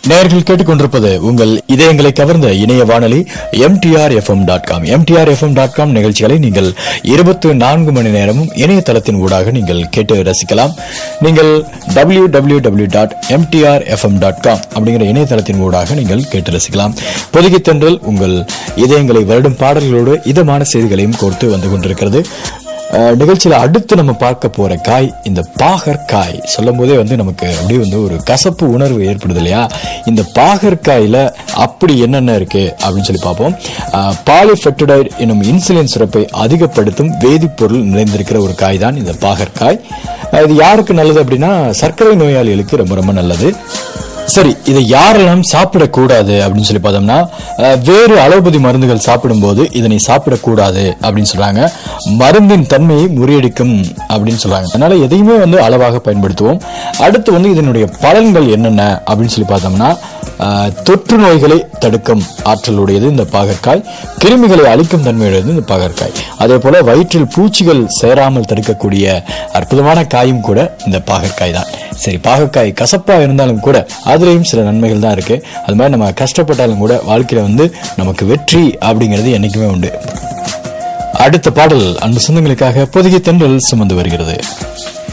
நேயர்கள் கேட்டுக்கொண்டிருப்பது உங்கள் இதயங்களை கவர்ந்த இணைய வானொலி MTR FM dot com MTR FM dot com நிகழ்ச்சிகளை நீங்கள் இருபத்தி நான்கு மணி நேரமும் இணையதளத்தின் ஊடாக நீங்கள் கேட்டு ரசிக்கலாம் நீங்கள் W W W dot MTR FM dot com அப்படிங்கிற இணையதளத்தின் ஊடாக நீங்கள் கேட்டு ரசிக்கலாம் பொதுகி தென்றல் உங்கள் இதயங்களை வருடும் பாடல்களோடு இதமான செய்திகளையும் கோர்த்து வந்து கொண்டிருக்கிறது அஹ், நிகழ்ச்சியில அடுத்து நம்ம பார்க்க போற காய் இந்த பாகற்காய் சொல்லும் போதே வந்து நமக்கு அப்படியே வந்து ஒரு கசப்பு உணர்வு ஏற்படுது இல்லையா இந்த பாகற்காயில அப்படி என்னென்ன இருக்கு அப்படின்னு சொல்லி பார்ப்போம் பாலிஃபெட்டடைட் எனும் இன்சுலின் சுரப்பை அதிகப்படுத்தும் வேதிப்பொருள் நிறைந்திருக்கிற ஒரு காய் தான் இந்த பாகற்காய் அஹ், இது யாருக்கு நல்லது அப்படின்னா சர்க்கரை நோயாளிகளுக்கு ரொம்ப ரொம்ப நல்லது சரி இதை யாரெல்லாம் சாப்பிடக்கூடாது அப்படின்னு சொல்லி பார்த்தோம்னா அஹ், வேறு அலோபதி மருந்துகள் சாப்பிடும்போது இதனை சாப்பிடக்கூடாது அப்படின்னு சொல்றாங்க மருந்தின் தன்மையை முறியடிக்கும் அப்படின்னு சொல்றாங்க அதனால எதையுமே வந்து அளவாக பயன்படுத்துவோம் அடுத்து வந்து இதனுடைய பலன்கள் என்னென்ன அப்படின்னு சொல்லி பார்த்தோம்னா அஹ், தொற்று நோய்களை தடுக்கும் ஆற்றலுடையது இந்த பாகற்காய் கிருமிகளை அழிக்கும் தன்மையுடையது இந்த பாகற்காய் அதே போல வயிற்றில் பூச்சிகள் சேராமல் தடுக்கக்கூடிய அற்புதமான காயும் கூட இந்த பாகற்காய் தான் சரி பாகற்காய் கசப்பா இருந்தாலும் கூட அதுலயும் சில நன்மைகள் தான் இருக்கு அது மாதிரி நம்ம கஷ்டப்பட்டாலும் கூட வாழ்க்கையில வந்து நமக்கு வெற்றி அப்படிங்கிறது என்னைக்குமே உண்டு அடுத்த பாடல் அன்பு சொந்தங்களுக்காக பொதுகை தென்றல் சுமந்து வருகிறது